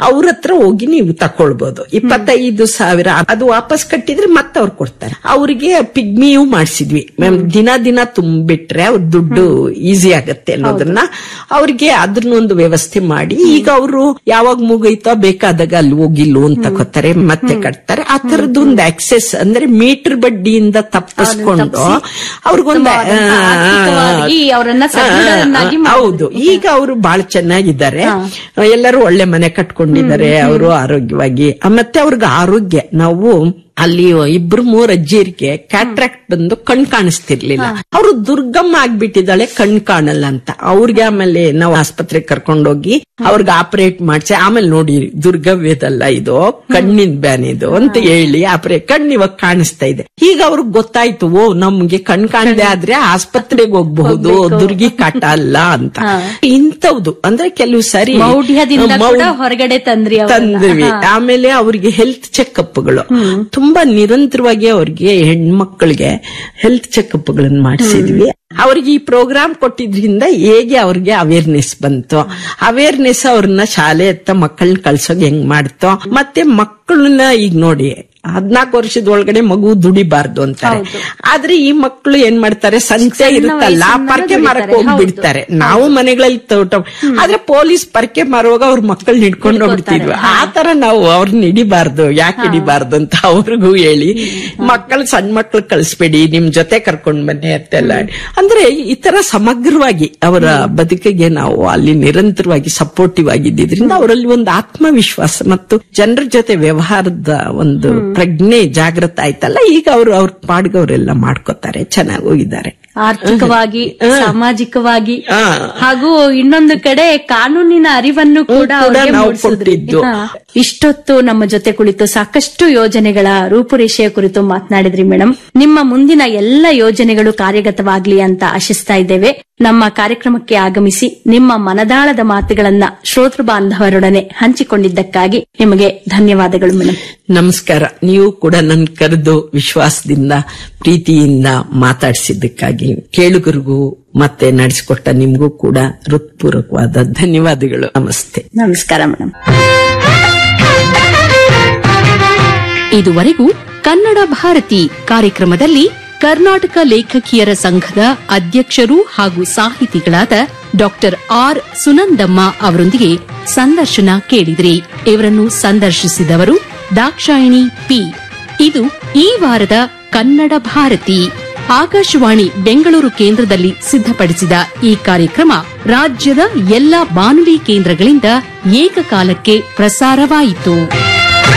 ಅವ್ರ ಹತ್ರ ಹೋಗಿ ನೀವು ತಕೊಳ್ಬಹುದು ಇಪ್ಪತ್ತೈದು ಸಾವಿರ ಅದು ವಾಪಸ್ ಕಟ್ಟಿದ್ರೆ ಮತ್ತೆ ಅವ್ರು ಕೊಡ್ತಾರೆ ಅವ್ರಿಗೆ ಪಿಗ್ಮಿಯೂ ಮಾಡಿಸಿದ್ವಿ ಮ್ಯಾಮ್ ದಿನ ದಿನ ತುಂಬಿಟ್ರೆ ಅವ್ರ ದುಡ್ಡು ಈಸಿ ಆಗತ್ತೆ ಅನ್ನೋದನ್ನ ಅವ್ರಿಗೆ ಅದನ್ನೊಂದು ವ್ಯವಸ್ಥೆ ಮಾಡಿ ಈಗ ಅವರು ಯಾವಾಗ ಮುಗೈತೋ ಬೇಕಾದಾಗ ಅಲ್ಲಿ ಹೋಗಿ ಲೋನ್ ತಗೋತಾರೆ ಮತ್ತೆ ಕಟ್ತಾರೆ ಆ ತರದೊಂದು ಆಕ್ಸೆಸ್ ಅಂದ್ರೆ ಮೀಟರ್ ಬಡ್ಡಿಯಿಂದ ತಪ್ಪಿಸ್ಕೊಂಡು ಅವ್ರಿಗೊಂದು ಉತ್ತಮವಾದಂತಹ ಆರ್ಥಿಕವಾಗಿ ಅವರನ್ನ ಸದೃಢರನ್ನಾಗಿ ಆ, ಹೌದು ಈಗ ಅವರು ಬಹಳ ಚೆನ್ನಾಗಿದ್ದಾರೆ ಎಲ್ಲರೂ ಒಳ್ಳೆ ಮನೆ ಕಟ್ಕೊಂಡಿದ್ದಾರೆ ಅವರು ಆರೋಗ್ಯವಾಗಿ ಆ, ಮತ್ತೆ ಅವ್ರಿಗೆ ಆರೋಗ್ಯ ನಾವು ಅಲ್ಲಿ ಇಬ್ರು ಮೂರ್ ಅಜ್ಜಿಯರಿಗೆ ಕ್ಯಾಟ್ರಾಕ್ಟ್ ಬಂದು ಕಣ್ ಕಾಣಿಸ್ತಿರ್ಲಿಲ್ಲ ಅವರು ದುರ್ಗಮ್ಮ ಆಗ್ಬಿಟ್ಟಿದ್ದಾಳೆ ಕಣ್ ಕಾಣಲ್ಲ ಅಂತ ಅವ್ರಿಗೆ ಆಮೇಲೆ ನಾವು ಆಸ್ಪತ್ರೆಗೆ ಕರ್ಕೊಂಡೋಗಿ ಅವ್ರಿಗೆ ಆಪರೇಟ್ ಮಾಡಿಸಿ ಆಮೇಲೆ ನೋಡಿ ದುರ್ಗವ್ಯದಲ್ಲ ಇದು ಕಣ್ಣಿನ ಬ್ಯಾನ್ ಇದು ಅಂತ ಹೇಳಿ ಆಪರೇಟ್ ಕಣ್ಣು ಇವಾಗ ಕಾಣಿಸ್ತಾ ಇದೆ ಈಗ ಅವ್ರಿಗೆ ಗೊತ್ತಾಯ್ತು ಓ ನಮ್ಗೆ ಕಣ್ ಕಾಣದೆ ಆದ್ರೆ ಆಸ್ಪತ್ರೆಗೆ ಹೋಗ್ಬಹುದು ದುರ್ಗಿ ಕಾಟ ಅಲ್ಲ ಅಂತ ಇಂಥವ್ದು ಅಂದ್ರೆ ಕೆಲವು ಸರಿ ಮೌಢ್ಯದಿಂದ ಮೌ- ಕೂಡ ಹೊರಗಡೆ ತಂದ್ರಿ ಅವ್ರನ್ನ. ತಂದ್ವಿ ಹಾ. ಆಮೇಲೆ ಅವ್ರಿಗೆ ಹೆಲ್ತ್ ಚೆಕಪ್ಗಳು ತುಂಬಾ ನಿರಂತರವಾಗಿ ಅವ್ರಿಗೆ ಹೆಣ್ಮಕ್ಳಿಗೆ ಹೆಲ್ತ್ ಚೆಕಪ್ಗಳನ್ನು ಮಾಡಿಸಿದ್ವಿ ಅವ್ರಿಗೆ ಈ ಪ್ರೋಗ್ರಾಮ್ ಕೊಟ್ಟಿದ್ರಿಂದ ಹೇಗೆ ಅವ್ರಿಗೆ ಅವೇರ್ನೆಸ್ ಬಂತು ಅವೇರ್ನೆಸ್ ಅವ್ರನ್ನ ಶಾಲೆ ಹತ್ತ ಮಕ್ಕಳನ್ನ ಕಳ್ಸೋಕ್ ಹೆಂಗ್ ಮಾಡ್ತೋ ಮತ್ತೆ ಮಕ್ಕಳನ್ನ ಈಗ ನೋಡಿ ಹದ್ನಾಲ್ಕು ವರ್ಷದ ಒಳಗಡೆ ಮಗು ದುಡಿಬಾರ್ದು ಅಂತಾರೆ ಆದ್ರೆ ಈ ಮಕ್ಕಳು ಏನ್ ಮಾಡ್ತಾರೆ ಸಂತೆ ಇರುತ್ತಲ್ಲ ವಯಸ್ಸಿಂದಲೂ ಪರ್ಕೆ ಮಾರಕ್ ದುಡಿತಾರೆ. ಹೋಗ್ಬಿಡ್ತಾರೆ ನಾವು ಮನೆಗಳಲ್ಲಿ ತೋಟ ಆದ್ರೆ ಪೊಲೀಸ್ ಪರ್ಕೆ ಮಾರುವಾಗ ಅವ್ರ ಮಕ್ಕಳನ್ನ ಹಿಡ್ಕೊಂಡು ಹೋಗ್ಬಿಡ್ತಿದ್ವಿ ಆ ತರ ನಾವು ಅವ್ರನ್ನ ಹಿಡಿಬಾರ್ದು ಯಾಕೆ ಹಿಡಿಬಾರ್ದು ಅಂತ ಅವ್ರಿಗೂ ಹೇಳಿ ಮಕ್ಕಳು ಸಣ್ಣ ಮಕ್ಳು ಕಳಿಸ್ಬೇಡಿ ನಿಮ್ ಜೊತೆ ಕರ್ಕೊಂಡ್ ಬನ್ನಿ ಅಂತೆಲ್ಲ ಅಂದ್ರೆ ಈ ತರ ಸಮಗ್ರವಾಗಿ ಅವರ ಬದುಕಿಗೆ ನಾವು ಅಲ್ಲಿ ನಿರಂತರವಾಗಿ ಸಪೋರ್ಟಿವ್ ಆಗಿದ್ದರಿಂದ ಅವರಲ್ಲಿ ಒಂದು ಆತ್ಮವಿಶ್ವಾಸ ಮತ್ತು ಜನರ ಜೊತೆ ವ್ಯವಹಾರದ ಒಂದು ಪ್ರಜ್ಞೆ ಜಾಗೃತ ಆಯ್ತಲ್ಲ ಈಗ ಅವರು ಅವ್ರ ಪಾಡ್ಗೆ ಅವರೆಲ್ಲ ಮಾಡ್ಕೋತಾರೆ ಚೆನ್ನಾಗಿ ಹೋಗಿದ್ದಾರೆ ಆರ್ಥಿಕವಾಗಿ ಸಾಮಾಜಿಕವಾಗಿ ಆ. ಹಾಗೂ ಇನ್ನೊಂದು ಕಡೆ ಕಾನೂನಿನ ಅರಿವನ್ನು ಕೂಡ ಕೂಡ ಅವ್ರಿಗೆ ನಾವು ಮೂಡಿಸಿದ್ರಿ. ಕೊಟ್ಟಿದ್ದು. ಹಾ. ಇಷ್ಟೊತ್ತು ನಮ್ಮ ಜೊತೆ ಕುಳಿತು ಸಾಕಷ್ಟು ಯೋಜನೆಗಳ ರೂಪುರೇಷೆಯ ಕುರಿತು ಮಾತನಾಡಿದ್ರಿ ಮೇಡಮ್ ನಿಮ್ಮ ಮುಂದಿನ ಎಲ್ಲ ಯೋಜನೆಗಳು ಕಾರ್ಯಗತವಾಗ್ಲಿ ಅಂತ ಆಶಿಸ್ತಾ ಇದ್ದೇವೆ ನಮ್ಮ ಕಾರ್ಯಕ್ರಮಕ್ಕೆ ಆಗಮಿಸಿ ನಿಮ್ಮ ಮನದಾಳದ ಮಾತುಗಳನ್ನ ಶ್ರೋತೃ ಬಾಂಧವರೊಡನೆ ಹಂಚಿಕೊಂಡಿದ್ದಕ್ಕಾಗಿ ನಿಮಗೆ ಧನ್ಯವಾದಗಳು ಮೇಡಮ್ ನಮಸ್ಕಾರ ನೀವು ಕೂಡ ನನ್ ಕರೆದು ವಿಶ್ವಾಸದಿಂದ ಪ್ರೀತಿಯಿಂದ ಮಾತಾಡಿಸಿದ್ದಕ್ಕಾಗಿ ಕೇಳುಗರಿಗೂ ಮತ್ತೆ ನಡೆಸಿಕೊಟ್ಟ ನಿಮ್ಗೂ ಕೂಡ ಹೃತ್ಪೂರ್ವಕವಾದ ಧನ್ಯವಾದಗಳು ನಮಸ್ತೆ ನಮಸ್ಕಾರ ಮೇಡಮ್ ಇದುವರೆಗೂ ಕನ್ನಡ ಭಾರತಿ ಕಾರ್ಯಕ್ರಮದಲ್ಲಿ ಕರ್ನಾಟಕ ಲೇಖಕಿಯರ ಸಂಘದ ಅಧ್ಯಕ್ಷರು ಹಾಗೂ ಸಾಹಿತಿಗಳಾದ ಡಾಕ್ಟರ್ ಆರ್ ಸುನಂದಮ್ಮ ಅವರೊಂದಿಗೆ ಸಂದರ್ಶನ ಕೇಳಿದ್ರಿ ಇವರನ್ನು ಸಂದರ್ಶಿಸಿದವರು ದಾಕ್ಷಾಯಿಣಿ ಪಿ ಇದು ಈ ವಾರದ ಕನ್ನಡ ಭಾರತಿ ಆಕಾಶವಾಣಿ ಬೆಂಗಳೂರು ಕೇಂದ್ರದಲ್ಲಿ ಸಿದ್ಧಪಡಿಸಿದ ಈ ಕಾರ್ಯಕ್ರಮ ರಾಜ್ಯದ ಎಲ್ಲಾ ಬಾನುಲಿ ಕೇಂದ್ರಗಳಿಂದ ಏಕಕಾಲಕ್ಕೆ ಪ್ರಸಾರವಾಯಿತು